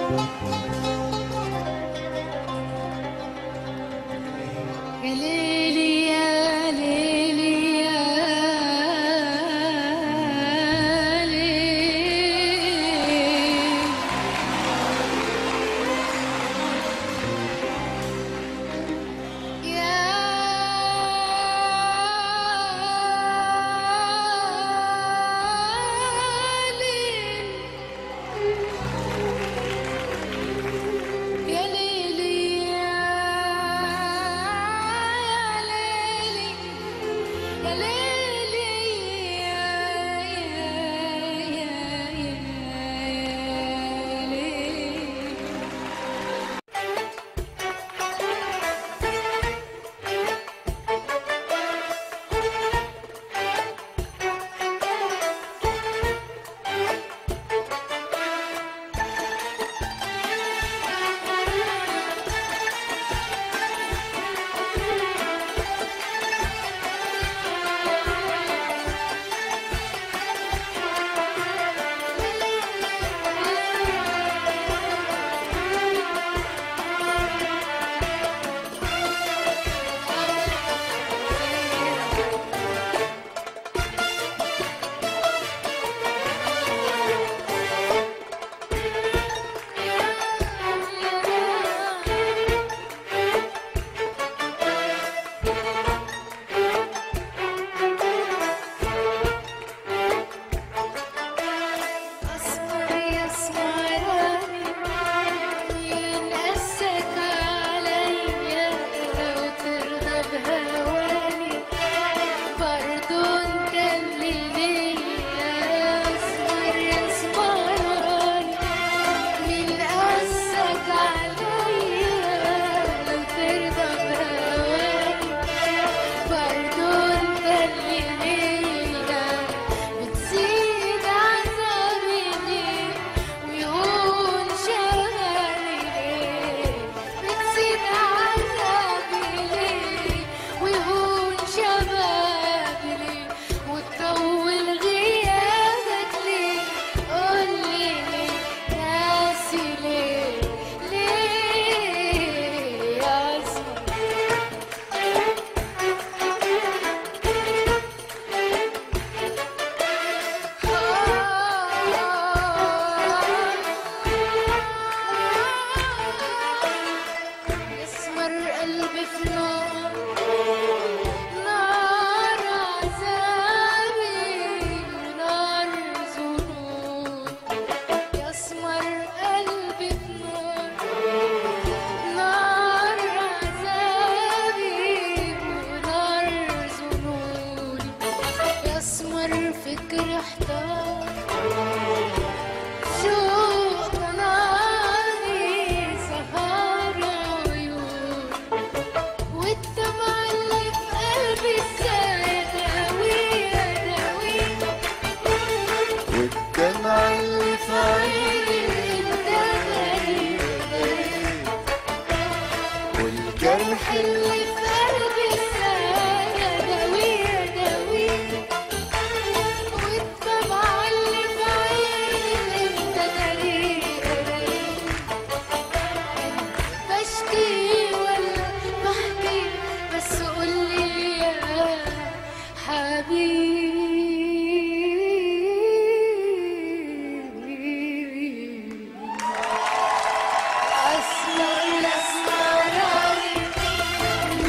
يا ليلي يا ليلي يا ليلي يا ليل يا ليلي يا ليلي يا ليلي يا يا يا ليلي أصبر يا سمراني ينقسك عليا وترضى بهواني برضو انت اللي ليا اصبر يا سمراني ينقسك عليا لو ترضى بهواني برضو انت اللي ليا بتزيد عذابي ليه ويهون شغالي ليه بتزيد عذابي ليه ويهون شبابي ليه وتطول غيابك ليه قولي ليه ناسي ليه ليه يا يسمر قلبي في نار نار عذابي ونار ظنون يسمر قلبي في نار نار عذابي ونار ظنوني يسمر فكر احتار شوق طناني سهر عيون والدمع اللي في قلبي ازاي اداويه اداويه والدمع اللي في عيني انت غريب غريب والجرح اللي في قلبي ازاي اداويه اداويه والدمع اللي في عيني انت غريب غريب بشكي ولا بحكي بس قولي يا حبيبي أسمر الأسمراني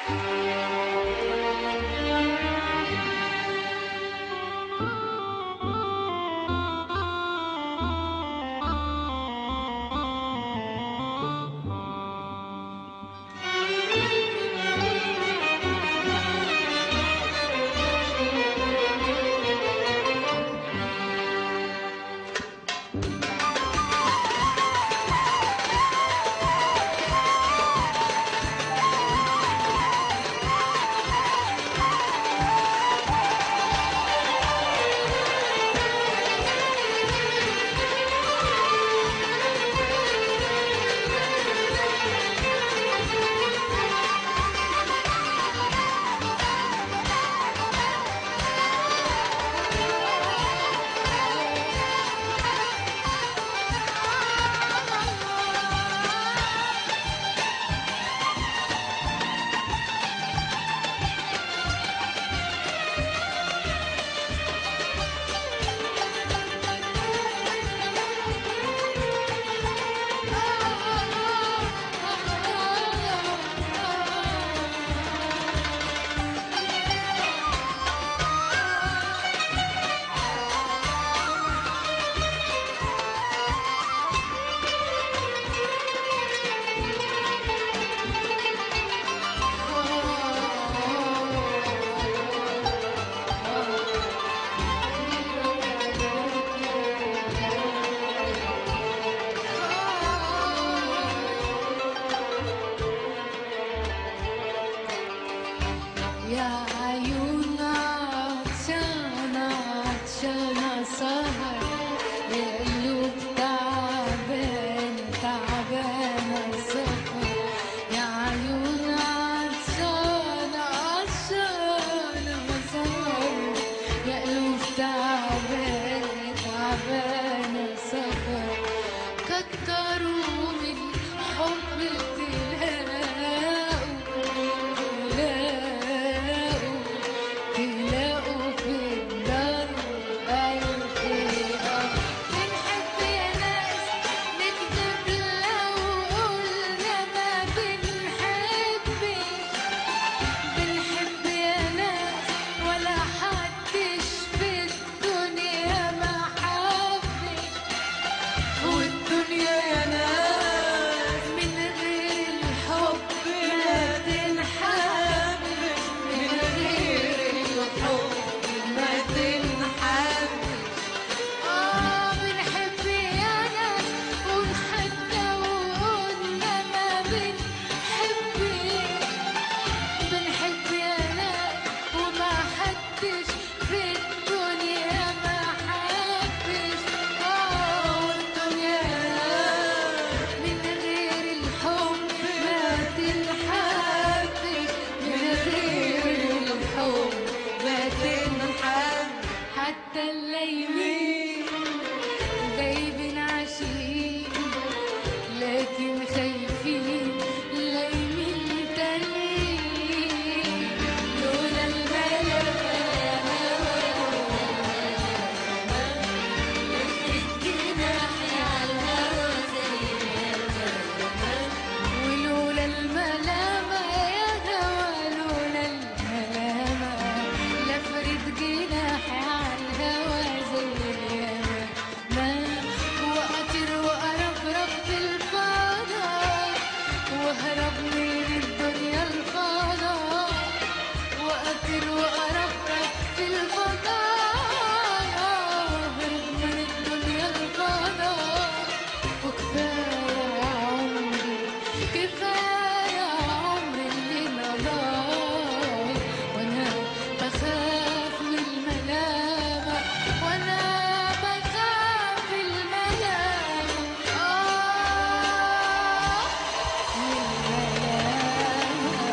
يا عيون عطشانة عطشانة سهر يا قلوب تعبانة تعبانة سهر يا عيون عطشانة عطشانة سهر يا قلوب تعبانة تعبانة سهر كتروا من حب تلاقوا تلاقوا تلاقوا في الدار ألف أب بنحب يا ناس نكذب لو قلنا ما بنحبش بنحب يا ناس ولا حدش في الدنيا ما حبش والدنيا يا ناس من غير الحب ما تنحبش من غير الحب ما تنحب آه بنحب يا ناس ونحدى وقلنا ما بنحبش بنحب يا ناس وما حدش في الدنيا ما حبش آه والدنيا من غير الحب ما تنحبش من غير الحب ما تنحب حتى الليمين جايبين عشيق لكن خايفين لايمين تانيين لولا ولولا الملامة يا هوى لولا الملامة لفرد جناحي على الهوى زي اليمامة ما وأطير وأرفرف في الفضاء وأهرب من الدنيا الفضاء وأطير وأرفرف في الفضاء وأهرب من الدنيا الفضاء وكفاية عمري كفاية عمري اللي مضى وأنا بخاف من الملامة وأنا بخاف من الملامة آه من الملامة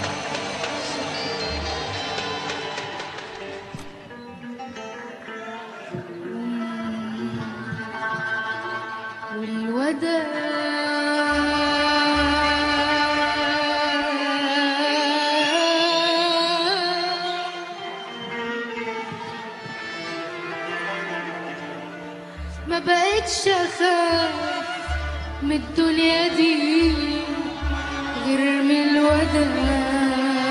والوداع ما بقتش اخاف من الدنيا دي غير من الوداع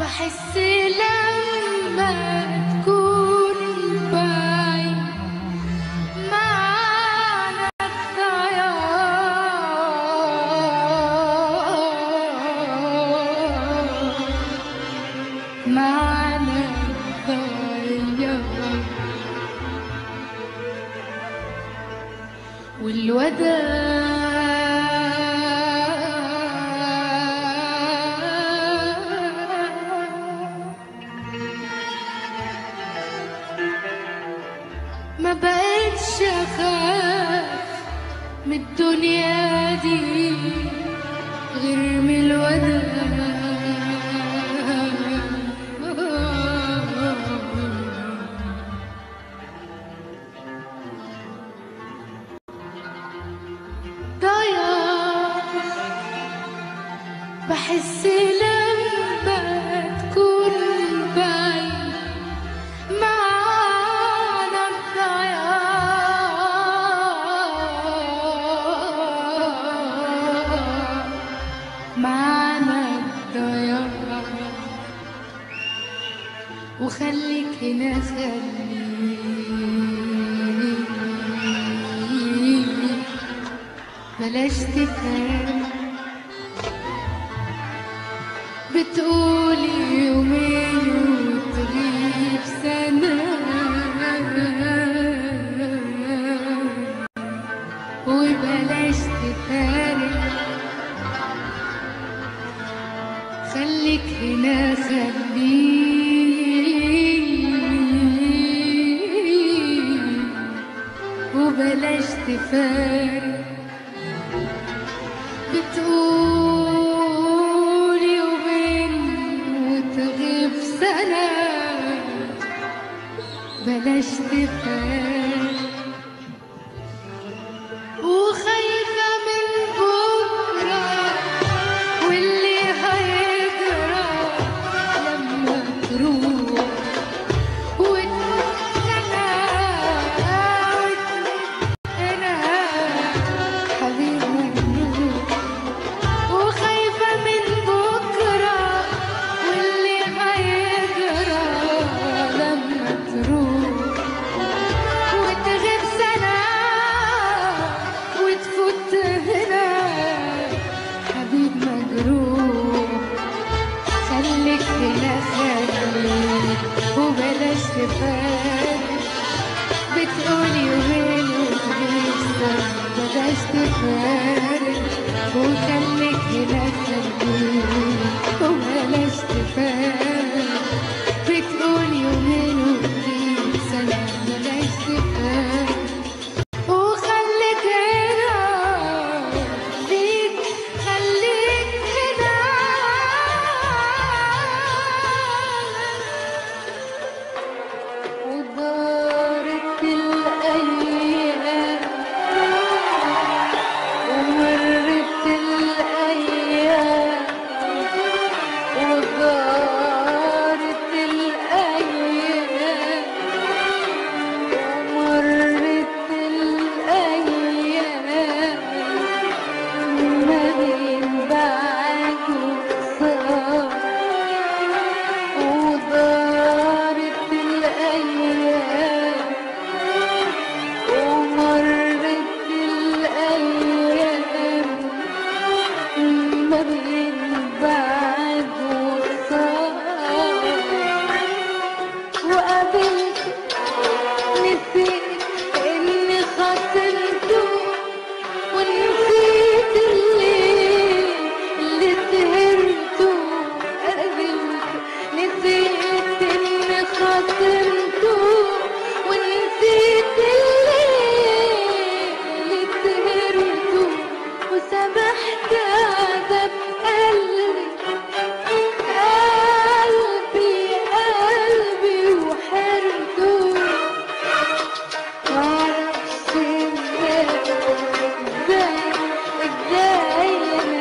بحس لما تكون بعيد معنى الضياع معنى الضياع والوداع ما بقتش اخاف من الدنيا دي غير من الوداع ضياع بحس لما تكون بعيد معنى الضياع معنى الضياع وخليك هنا خليك بلاش تفهم بتقولي يومين وتغيب سنة وبلاش تفارق خليك هنا خليك وبلاش تفارق بتقول يومين وتغيب سنة بلاش تفارق وخايفة من بكرة واللي هيجرى لما تروح وتموت أنا وتموت أنا حبيبي مجنون وخايفة من بكرة واللي هيجرى لما تروح وتغيب سنة وتفوت هنا حبيب مجروح خليك هنا خليك وبلاش تفارق بتقول يومين وتغيب سنة بلاش تفارق وخليك هنا خليك وبلاش تفارق بتقول يومين وتغيب سنة بلاش تفارق وخليك هنا خليك خليك هنا ودارت الأيام ومرت الأيام ودارت الأيام ومرت الأيام ما بين بعد وخسارة ودارت الأيام ومرت الأيام ما بين بعد وخسارة وقابلت نسيت إني خاطرته ونسيت الليل اللي سهرته قابلته نسيت إني خاطرته ونسيت الليل اللي سهرته وسبحت عذاب قلبي قلبي قلبي وحرته معرفش ازاي ازاي ازاي انا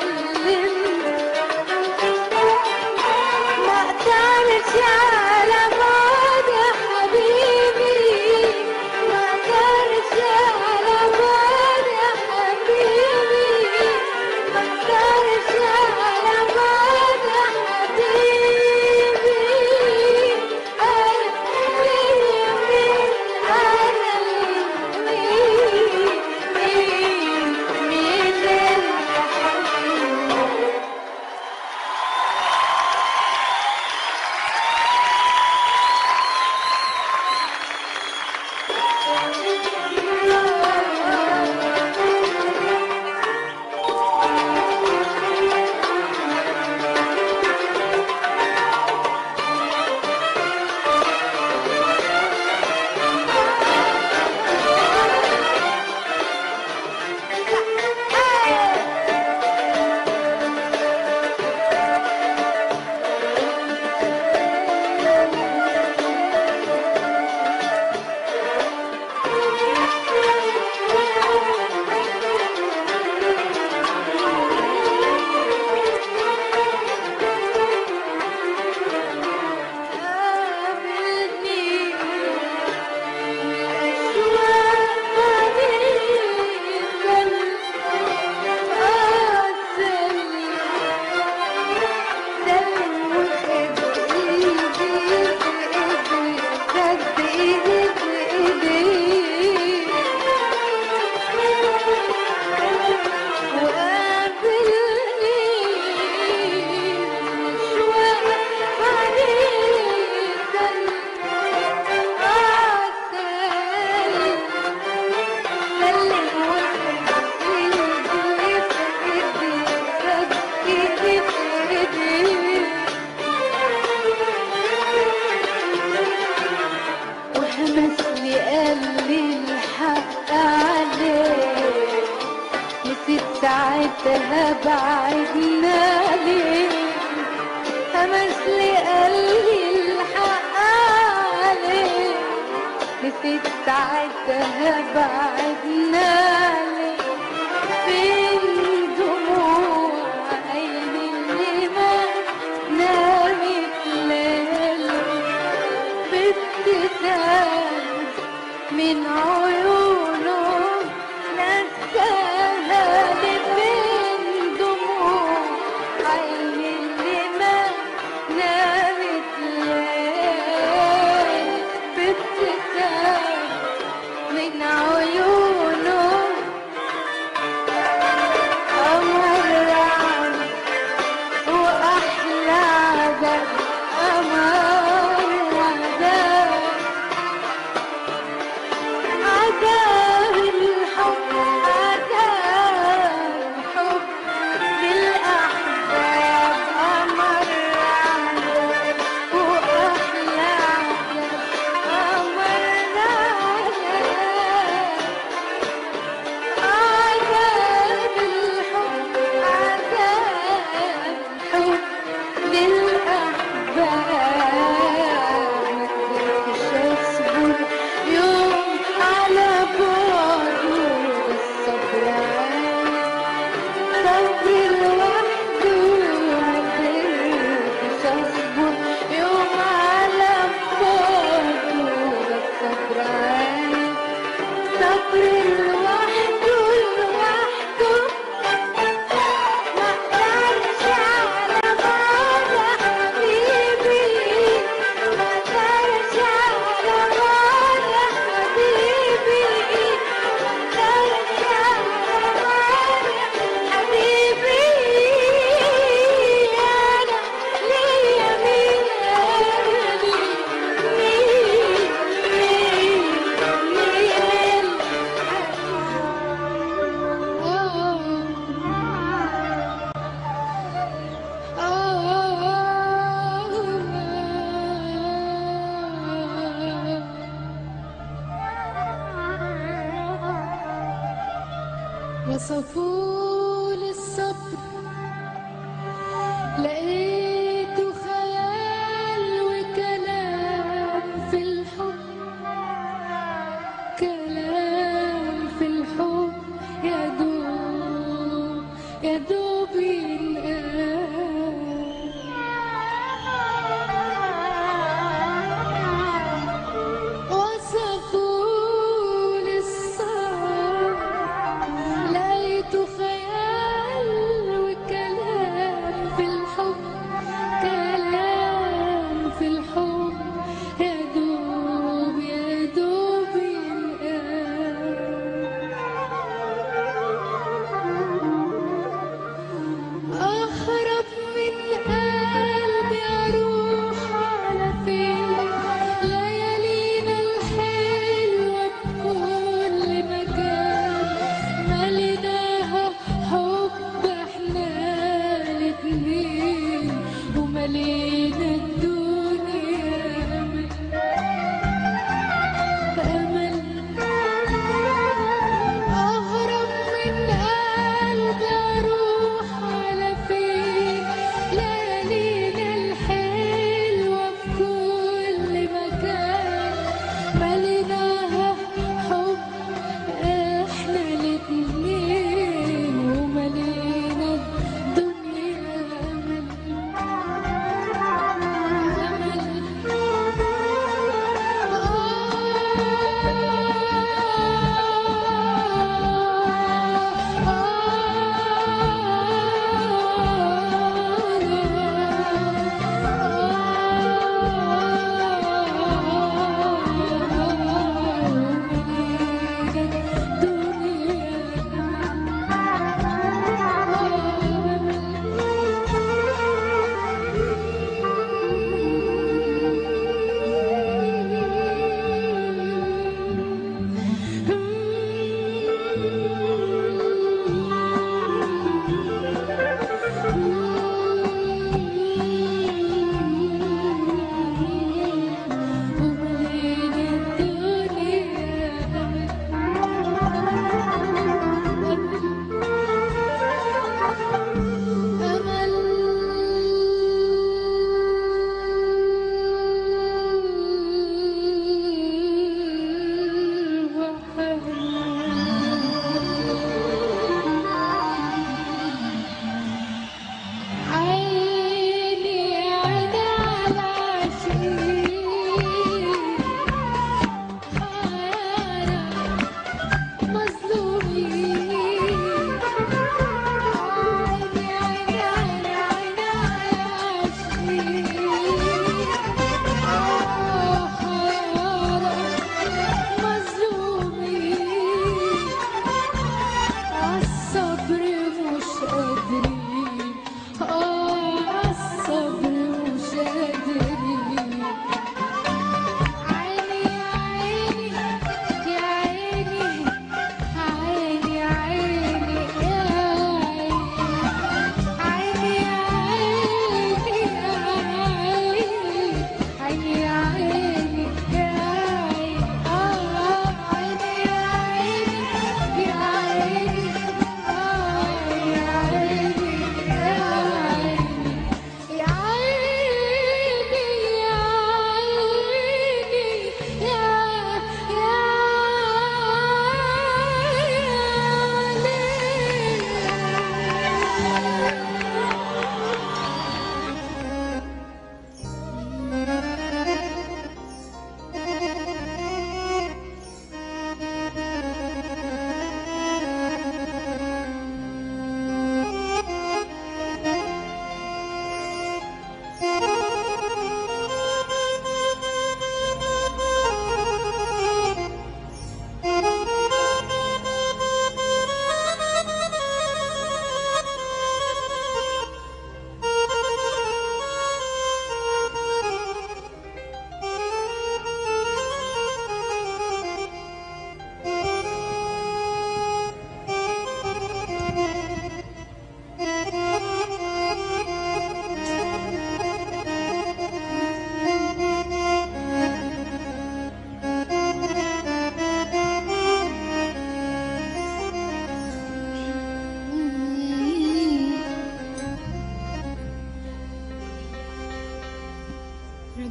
كلمت ما اقدرش على بعض يا حبيبي ما اقدرش على بعض يا حبيبي ما اقدرش على بعض يا حبيبي بعدنا ليه همس لي قلبي الحق عليه نسيت ساعتها بعدنا ليه فين دموع عيني اللي ما نامت ليلة بابتسام من عيونه نساها لبين دموع عيني اللي ما نامت ليل بابتسام من عيونه أمر عني وأحلى عذاب أمر عذاب عذاب الحب عذاب الحب بالأحباب أمر عذاب وأحلى عذاب أمر عذاب عذاب الحب عذاب الحب للأحباب مقدرتش أصبر يوم على بعده الصبر صبر لوحده مقدرتش أصبر يوم على بعده الصبر صبر لوحده لوحده ما اقدرش على بعض حبيبي ما اقدرش على بعض حبيبي ما اقدرش على بعض حبيبي انا ليا مين غيري مين مين مين وصفوا للصبر لقيته خيال وكلام في الحب كلام في الحب يا دوب يا دوب ينقال وصفوا للصبر لقيته خيال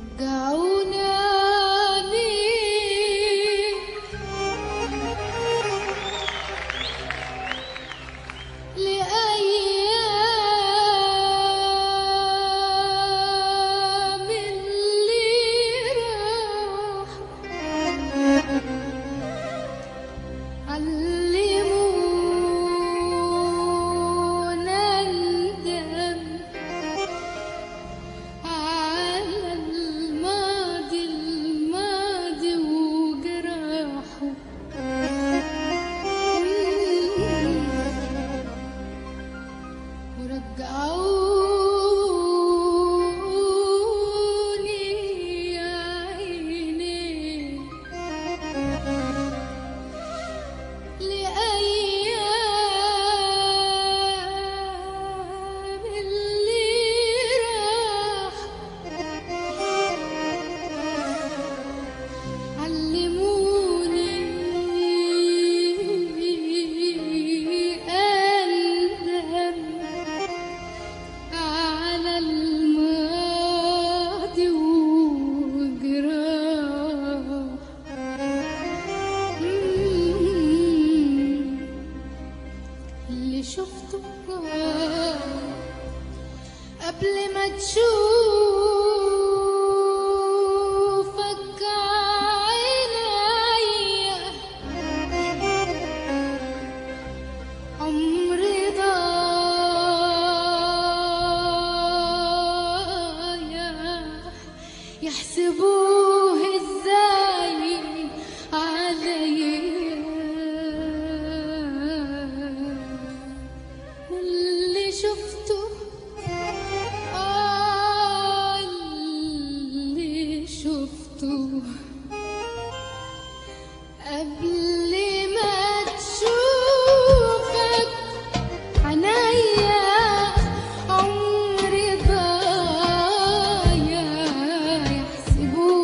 رجعونا لأيام اللي راح علمونا ندم على الماضي الماضي وجراحه ورجعوني يا عيني لأيام اللي راح علموني أندم على الماضي وجراح اللي شفته قبل ما تشوفك عينيا عمري ضايع يحسبوه ازاي عليا اللي شفته آه اللي شفته قبل ما تشوفك عنايا عمري ضايع يحسبوه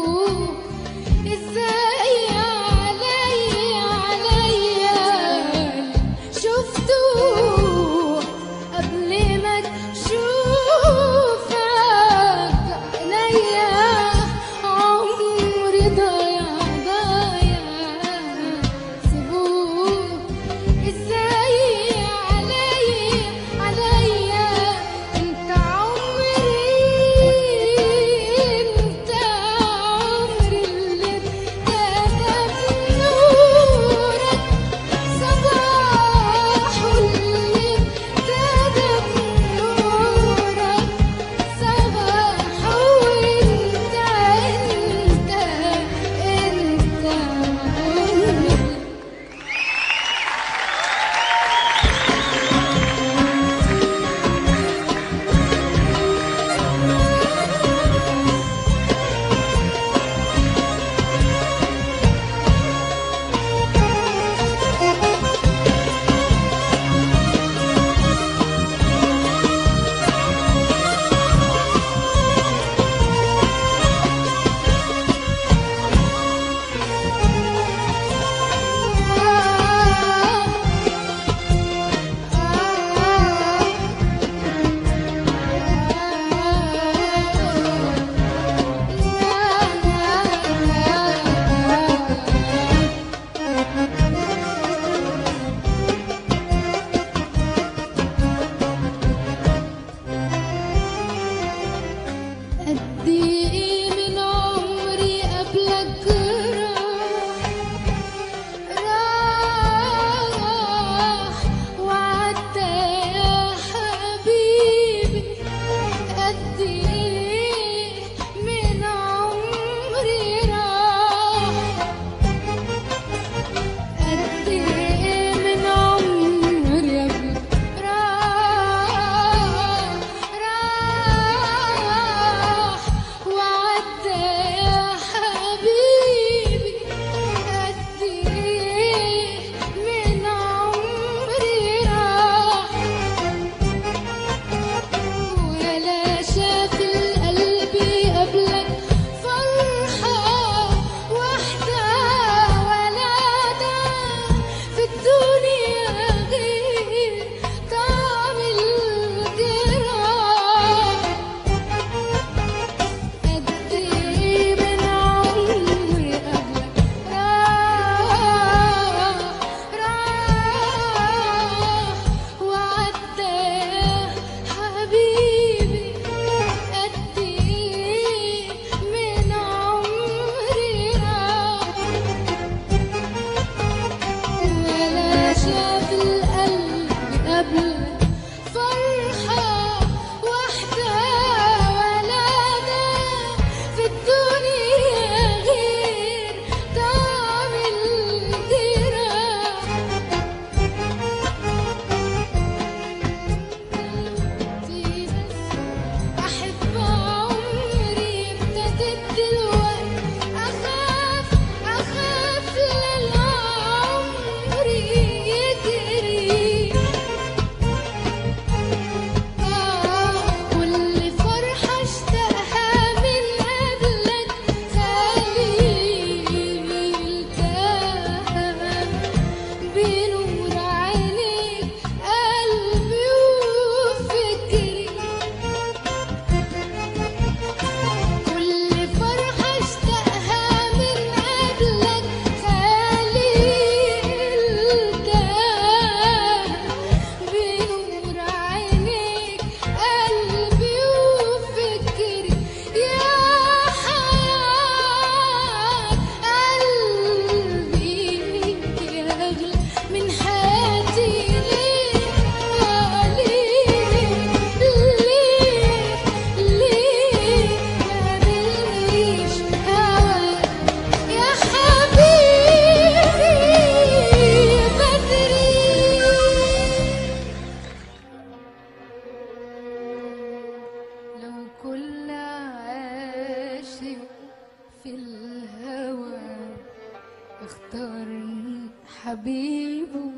حبيبه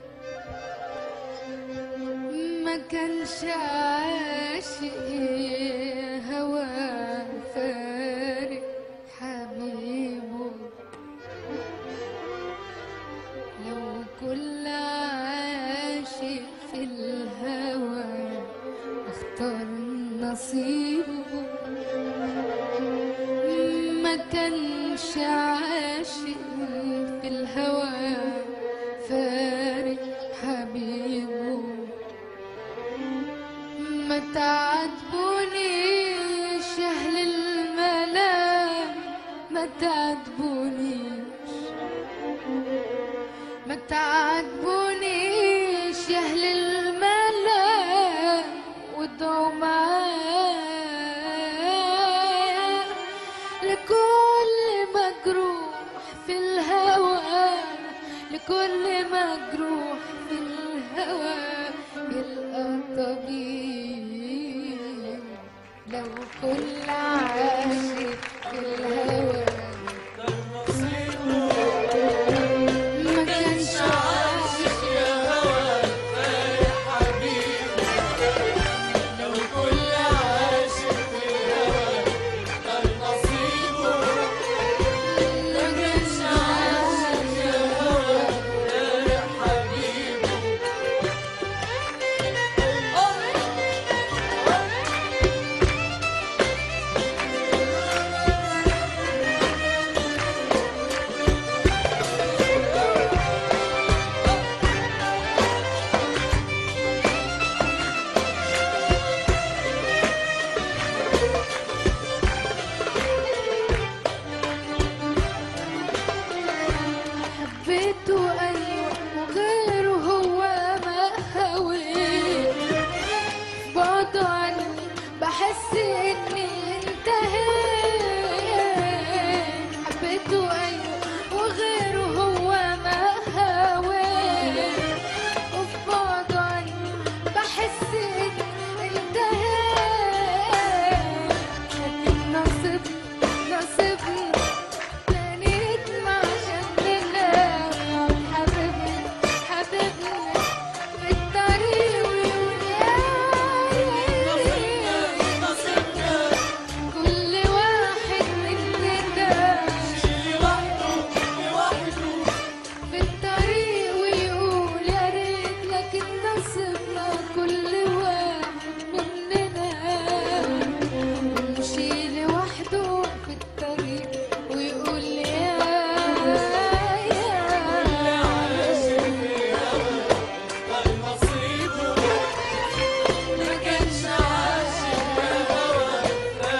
ما كانش عاشق هوى فارق حبيبه لو كل عاشق في الهوى اختار نصيبه ما كانش عاشق في الهوى فارق حبيبه ما تعاتبونيش اهل الملام ما تعاتبونيش ما تعاتبونيش يا اهل الملام وادعوا معايا لكل مجروح في الهوى لكل مجروح في الهوى يلقى طبيب لو كل عاشق في الهوى ما كانش عاشق ما كانش عاشق حبيته أيوة وغيره هو ما هويت بعد عني بحس إني انتهيت حبيته أيوة وغيره هو ما هويت وفي بعد عني بحس إني انتهيت لكن نصيب نصيبنا تانيت مع شمنا حبيبنا حبيبنا في الطريق ويقول يا كل واحد مننا في الطريق ويقول يا ريت لكن نصيبنا كل واحد مننا يمشي لوحده في الطريق ويقول يا يا ما كانش عاشق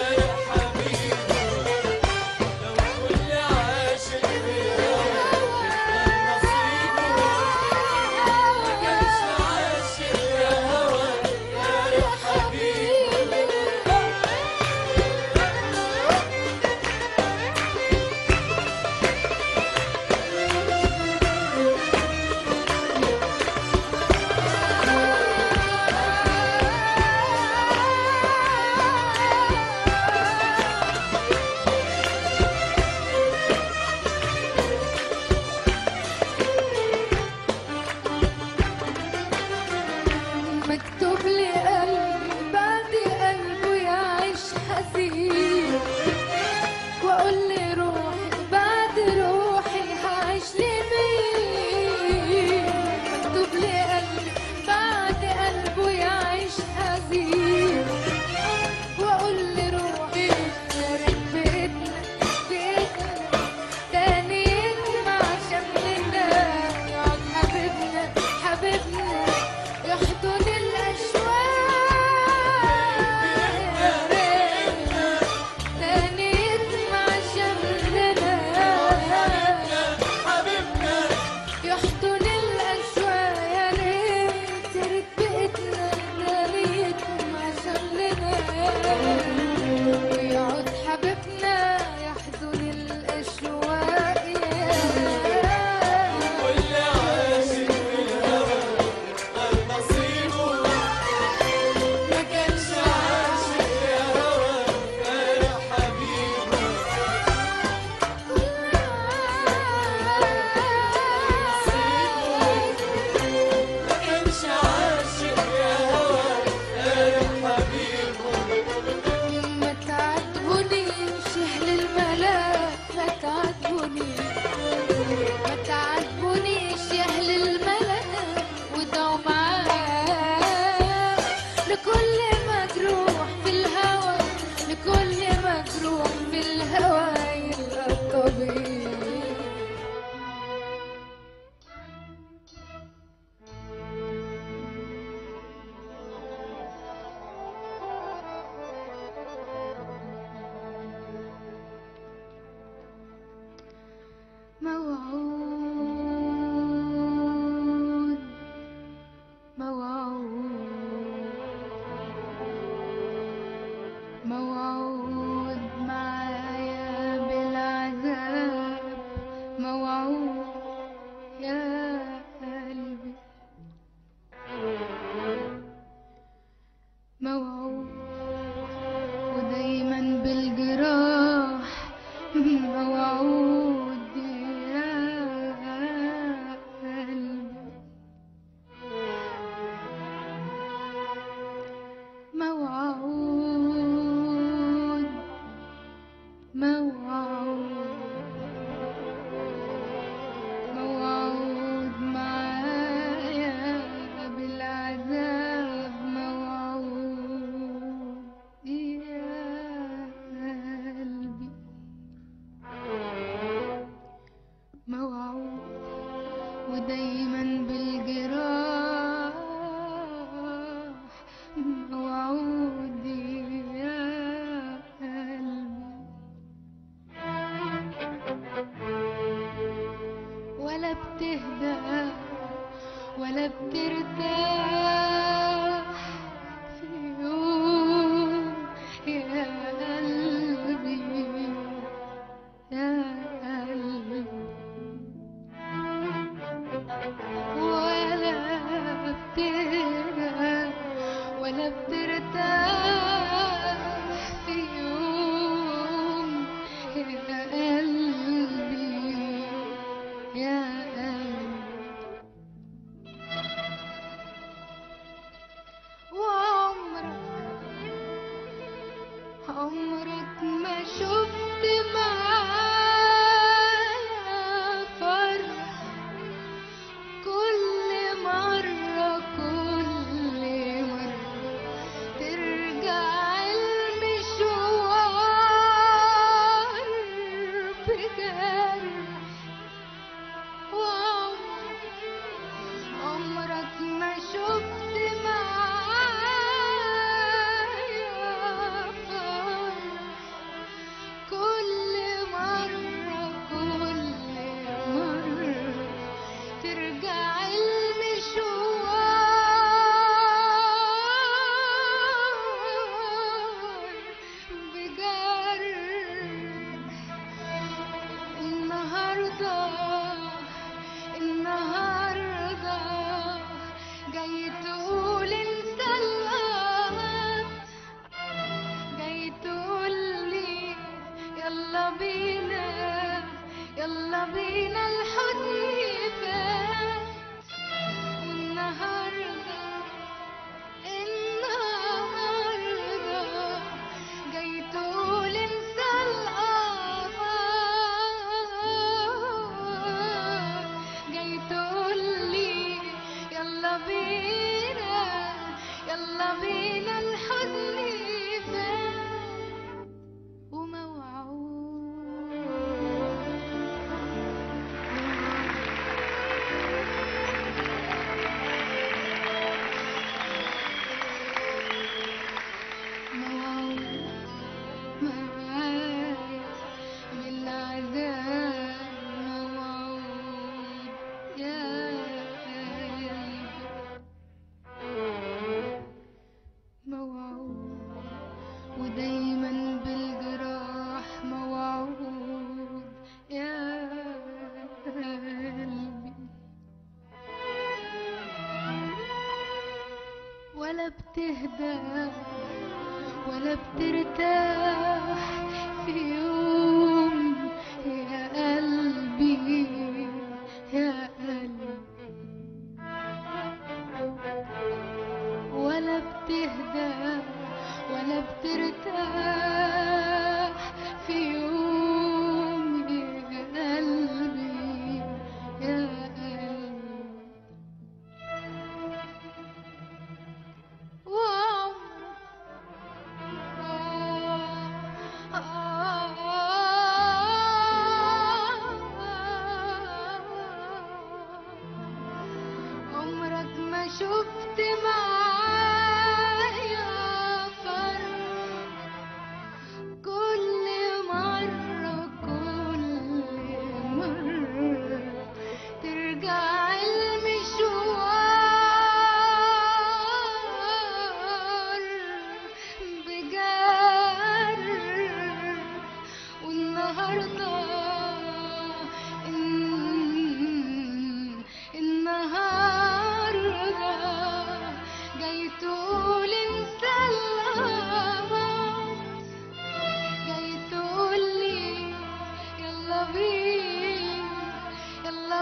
مكتوب لي قلبي بعد قلبه يعيش حزين واقول لي روحي بعد روحي هعيش لمين مكتوب لي قلبي بعد قلبه يعيش حزين واقول لي روحي يا ريت بيتنا بيتنا تاني يجمع شملنا يقعد حبيبنا حبيبنا يحضن الأشواق يا ريت لكل مجروح في الهوى يلقى الطبيب موعود موعود موعود معايا بالعذاب موعود يا قلبي موعود ودايما بالجراح موعود يا قلبي موعود موعود موعود معايا بالعذاب موعود يا قلبي موعود ودايما بالجراح موعود يا قلبي ولا بتهدى ولا بترتاح في يوم يا قلبي يا قلبي ولا بتهدى ولا بترتاح في يوم يا قلبي يا قلبي وعمرك عمرك ما شفت معايا فرح كل مرة كل مرة ترجع المشوار بجرح وعمرك عمرك ما شفت معايا فرح كل مرة كل مرة ترجع المشوار بجرح النهاردة النهاردة جاي تقول انت الأهم جاي تقولي يلا بينا يلا بينا الحزن فات والنهاردة النهاردة جاي تقول انسى القمر جاي تقولي يلا بينا يلا بينا الحزن فات وموعود موعود معايا بالعذاب موعود يا قلبي موعود ودايما بالجراح موعود يا قلبي ولا بتهدى ولا بترتاح في يوم يا قلبي يا قلبي ولا بتهدى ولا بترتاح في يوم يا قلبي يا قلبي وعمرك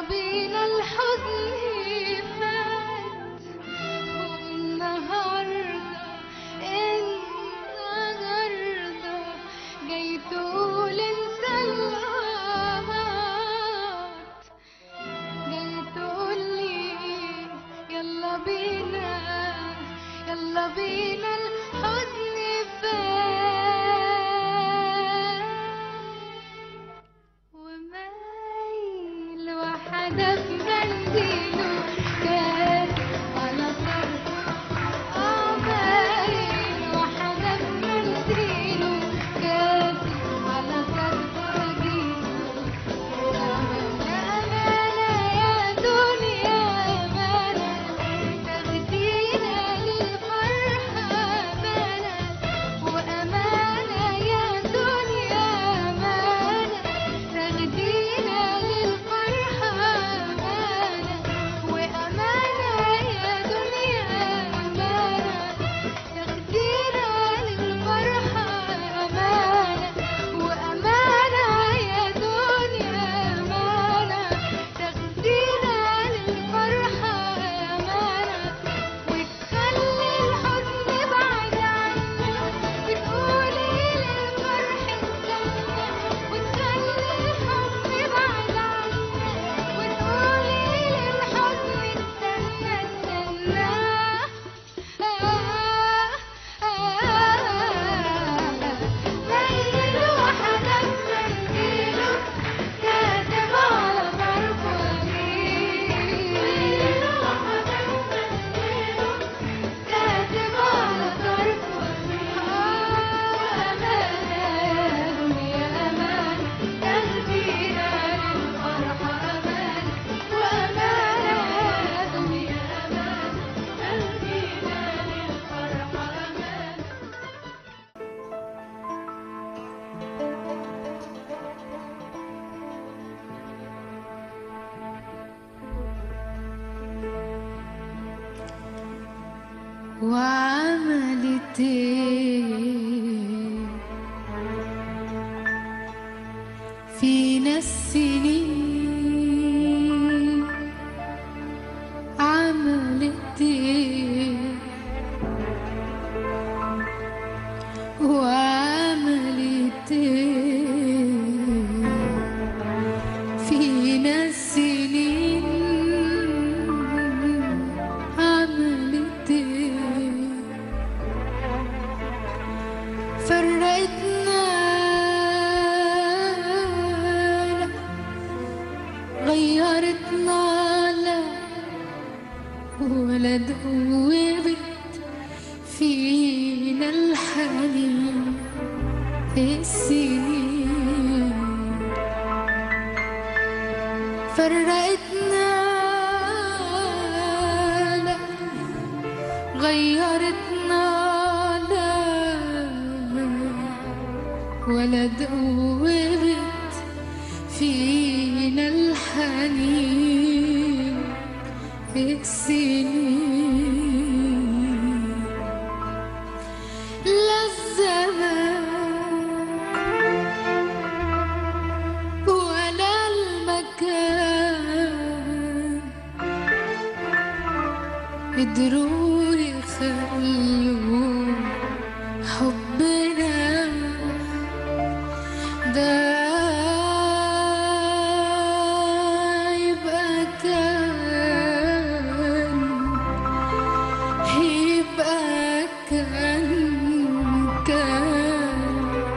بينا الحزن فات والنهارده النهارده جاي تقول انسى الغلط جاي تقولي يلا بينا يلا بينا الحزن فات ومايل وحدف منديله كان على طرف عمايل وحدف منديله كان على طرف رجيله أمانة يا دنيا أمانة تاخدينا للفرحة أمانة وأمانة يا دنيا أمانة تاخدينا للفرحة أمانة وأمانة يا دنيا أمانة تاخدينا للفرحة أمانة وأمانة يا دنيا أمانة تاخدينا للفرحة أمانة وتخلي الحزن بعد عنك وتقولي للفرح استنى وتخلي الحزن بعد عنك وتقولي للحزن استنى استنى ليل وحدك منزله كاتب على طرفه ليل وحدك منزله كاتب على طرفه أمانة يا دنيا أمانة تهدينا للفرحة أمانة وأمانة يا دنيا أمانة تهدينا للفرحة أمانة وعملت ايه فينا السنين عملت ايه وعملت ايه فينا السنين عملت ايه فرقتنا لا غيرتنا لا ولا دوبت فينا الحنين السنين فرقتنا لا غيرتنا لا ولا دوبت فينا الحنين السنين لا الزمان ولا المكان قدروا يخلوا حبنا ده يبقى كان يبقى كان كان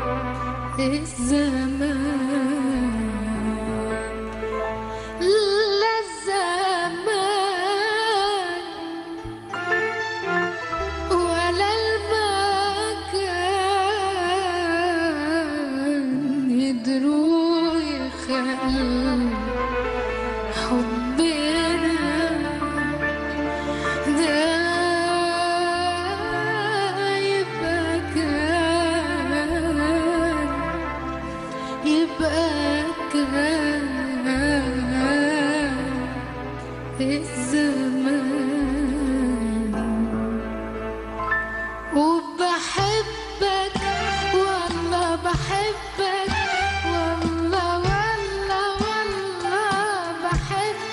الزمان لا الزمان ولا المكان يقدروا يخلوا حبنا ده يبقى كان يبقى كان الزمان وبحبك والله بحبك والله والله والله بحبك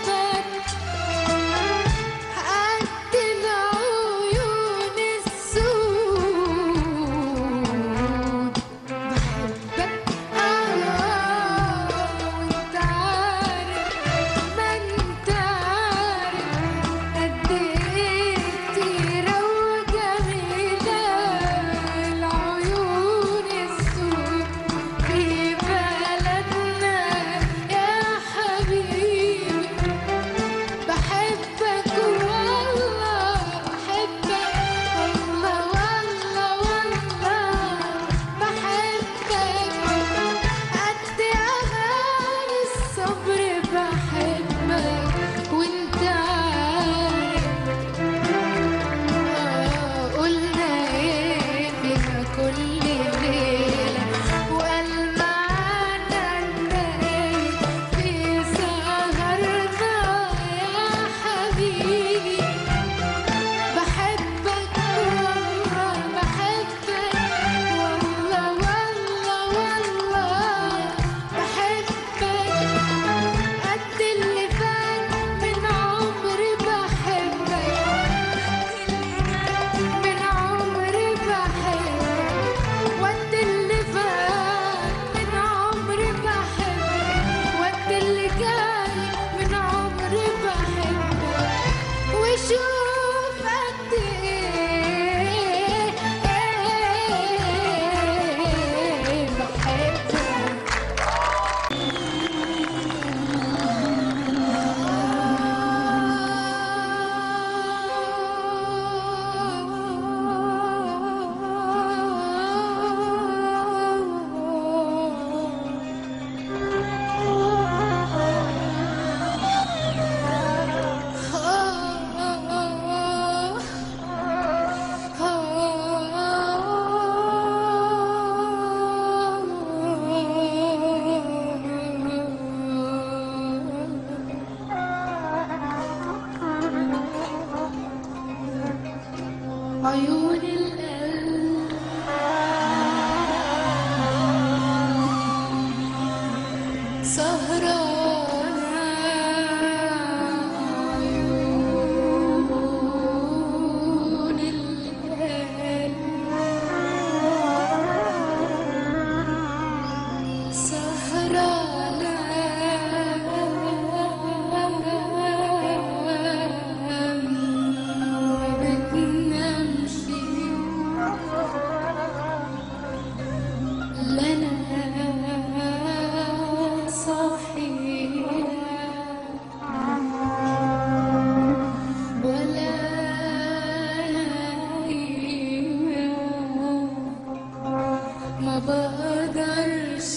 اقدرش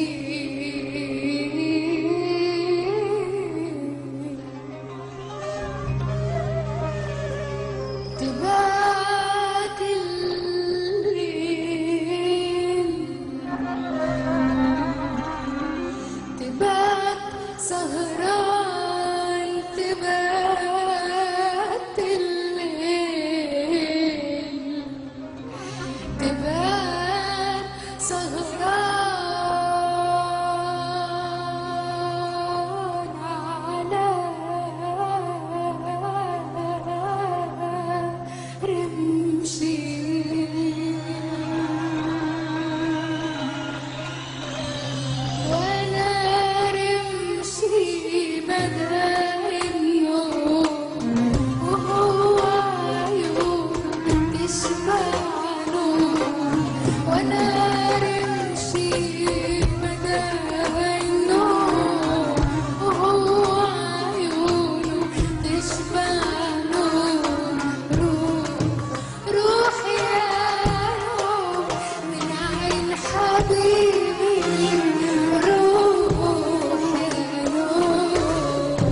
تبات الليل تبات سهران تبات الليل تبات سهران على رمشي وانا رمشي مدى النوم وهو عيون تشبع نور وانا رمشي مدى النوم وهو عيون تشبع نور روح روح يا روح من عين حبيبي روح يا روح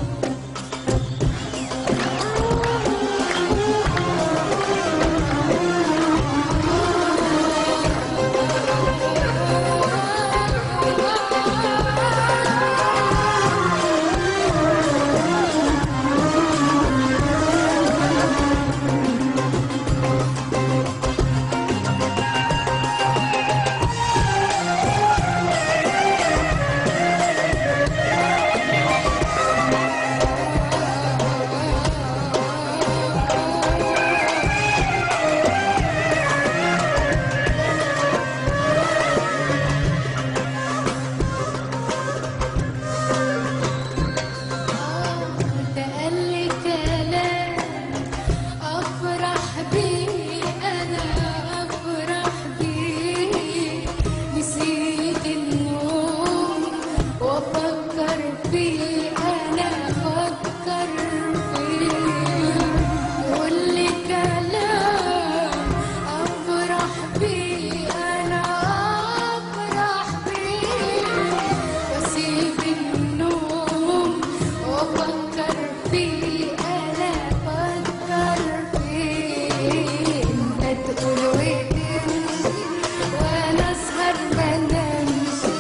ده قال لي كلام افرح بيه انا افرح بيه نسيت النوم وافكر فيه انا افكر فيه قول لي كلام افرح بيه انا افرح بيه واسيب النوم وافكر فيه انا افكر فيه انت تقول وتمشي وانا اسهر ما انامش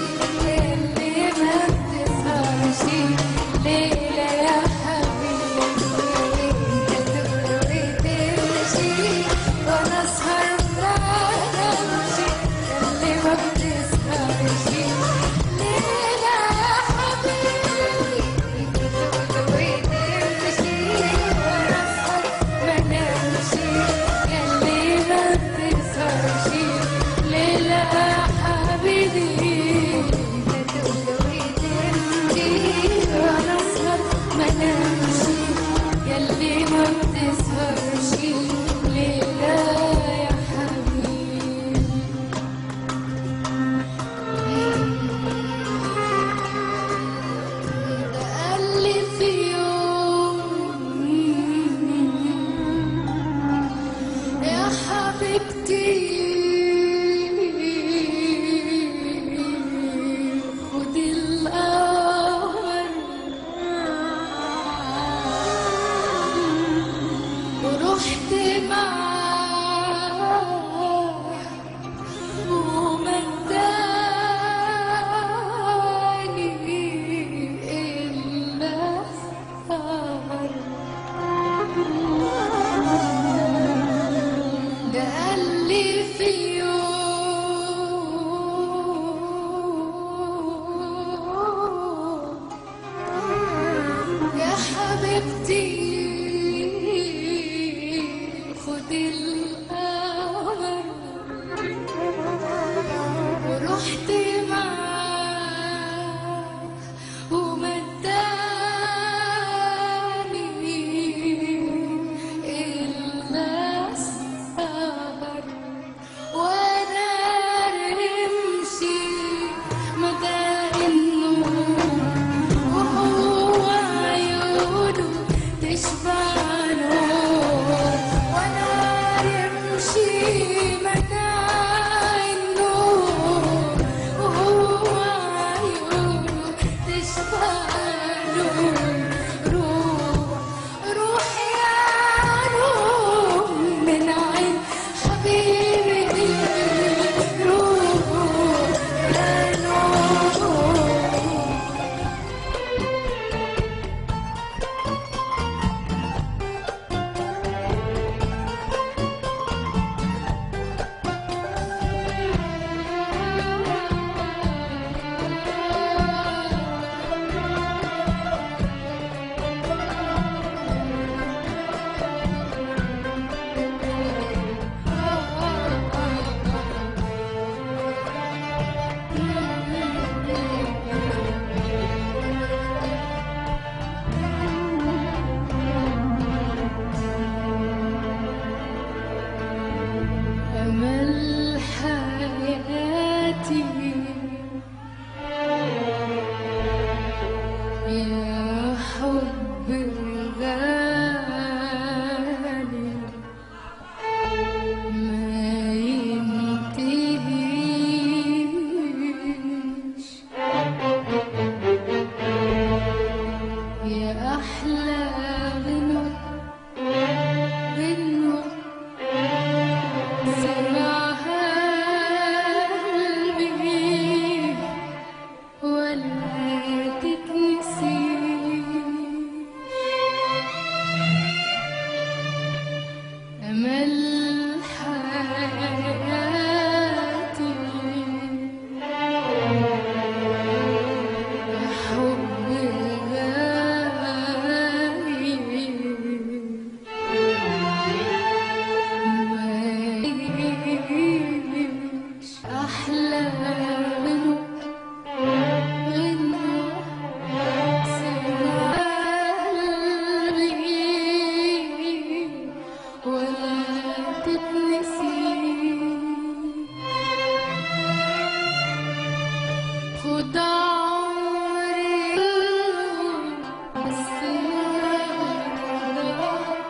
وده عمري بس النهارده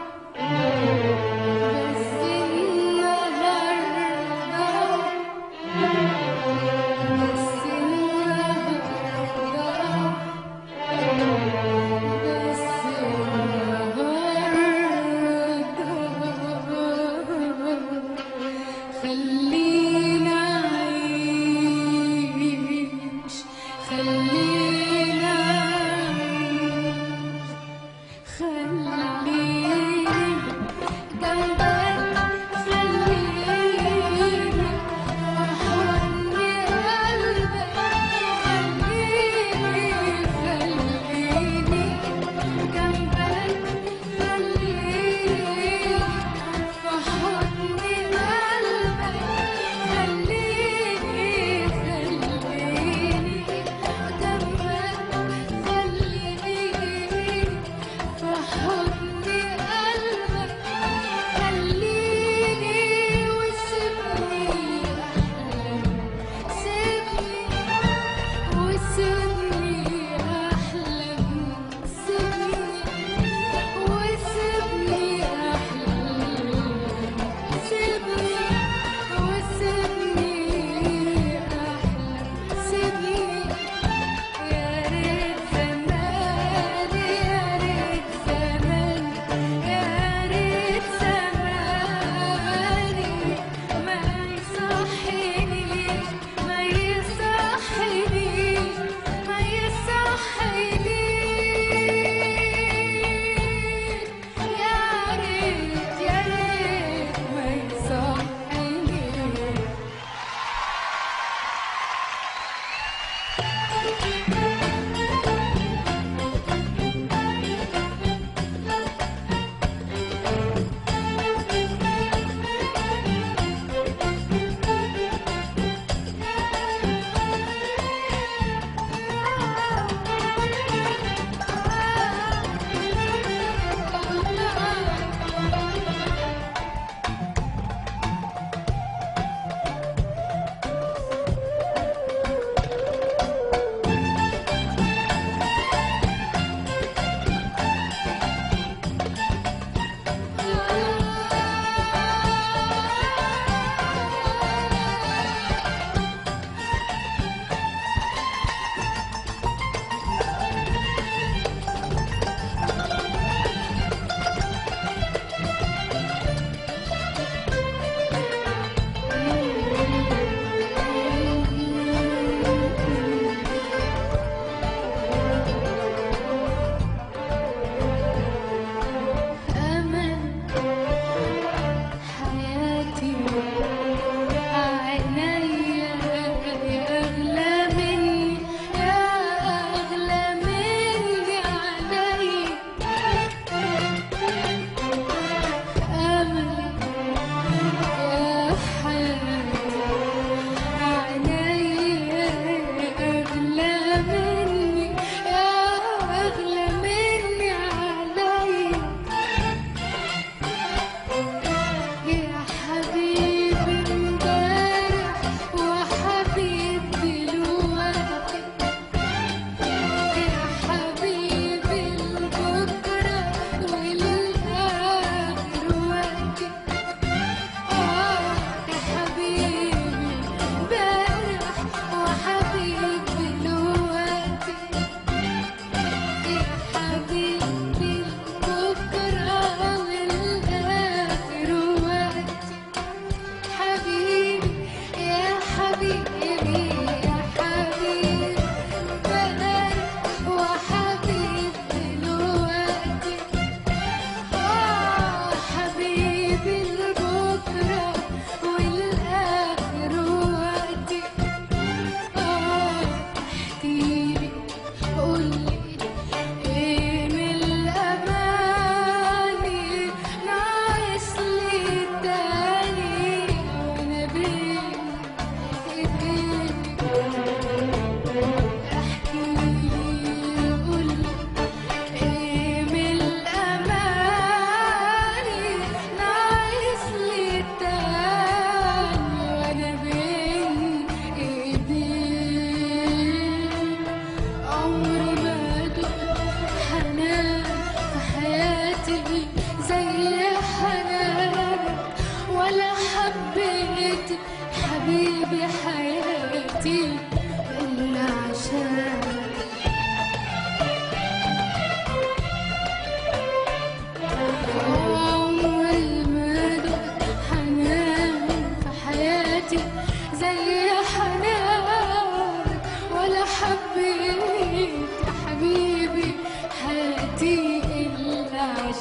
بس النهارده بس النهارده بس النهارده خلينا أعيش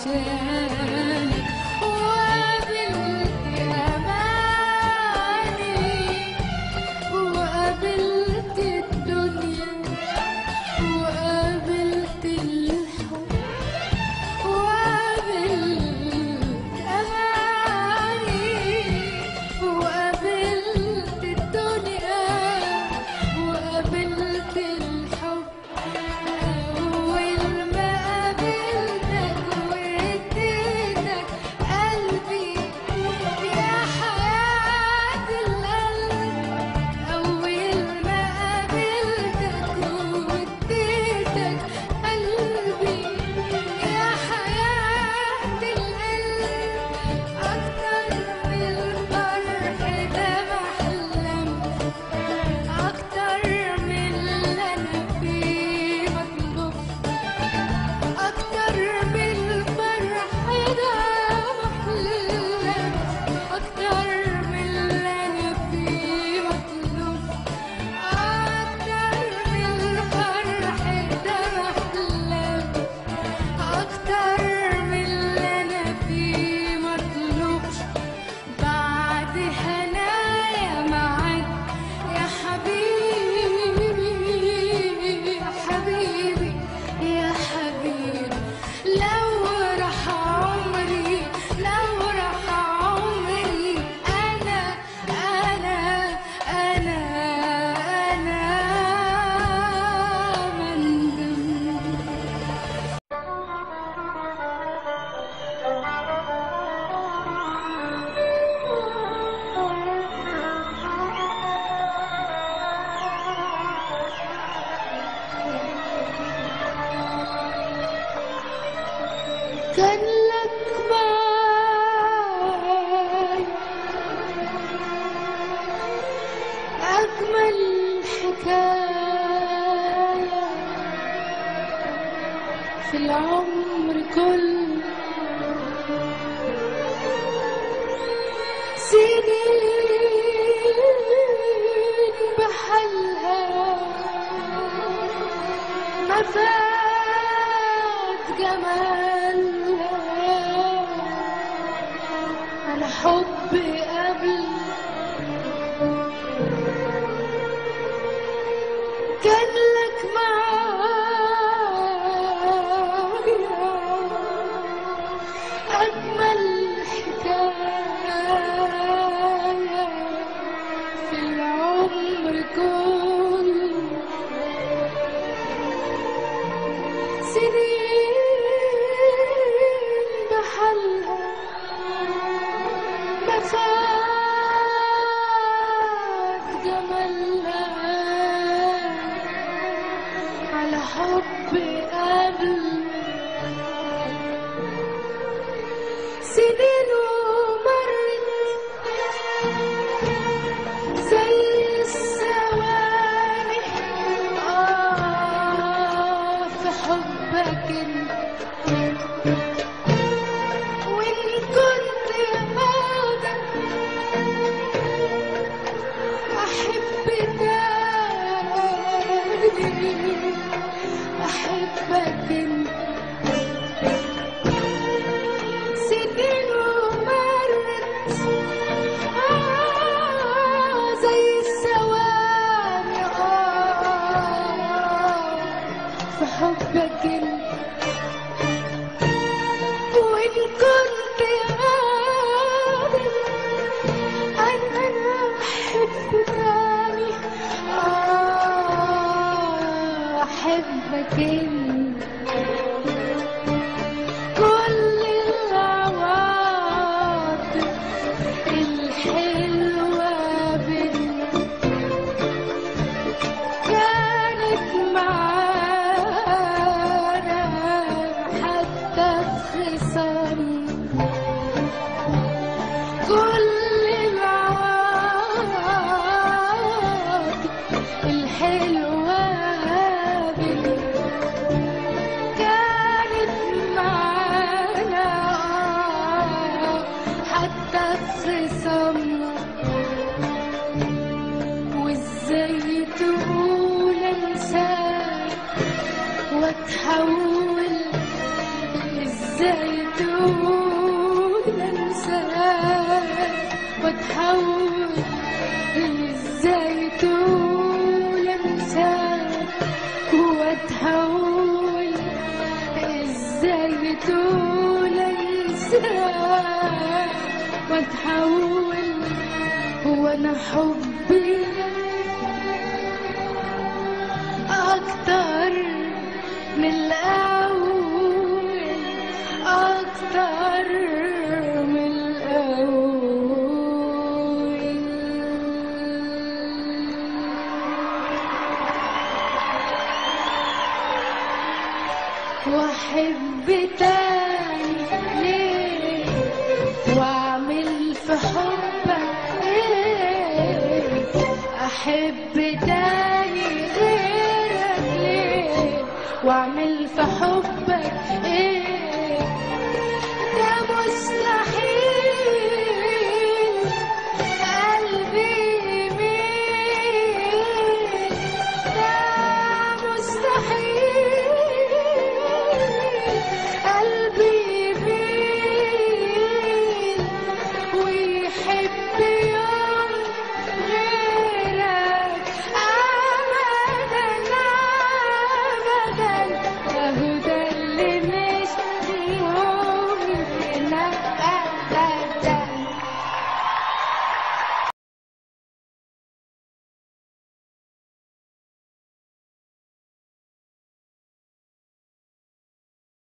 عشانك وقابلت أماني وقابلت الدنيا وقابلت الحب وقابلت أماني وقابلت الدنيا وقابلت الحب أول ما قابلتك واديتك قلبي يا حياة القلب أول ما قابلتك واديتك قلبي يا حياة القلب أكتر من الفرح ده بحلم أكتر من اللي أنا فيه بطلب أكتر من الفرح ده بحلم أكتر من اللي أنا فيه بطلب أكتر من الفرح ده بحلم أكتر من اللي أنا فيه مطلوبش بعد هنايا معاك يا حبيبي يا حبيبي يا حبيبي لو راح عمري لو راح عمري أنا أنا أنا أنا مندم كان لك معاي أجمل حكاية في العمر كله سنين بحالها ما فات جمالها على حب قبل كان لك معايا أجمل حكاية في العمر كله سنين بحالها ما فات جمالها على حب قبل سنين ومرت زي الثواني آه في حبك انت وإن كنت قادر أحب تاني أحبك انت سنين ومرت آه زي الثواني آه في حبك انت وإن كنت قادر أنا أحب تاني آه أحبك انت كل العواطف الحلوة بينا كانت معانا حتى في خصامنا كل العواطف الحلوة بينا كانت معانا حتى في خصامنا وازاي تقول انساك واتحول ازاي تقول طول انساك واتحول هو انا حبي اكتر من الاول اكتر من الاول واحب تاني ليه واعمل في حبك ايه احب تاني غيرك ليه واعمل في حبك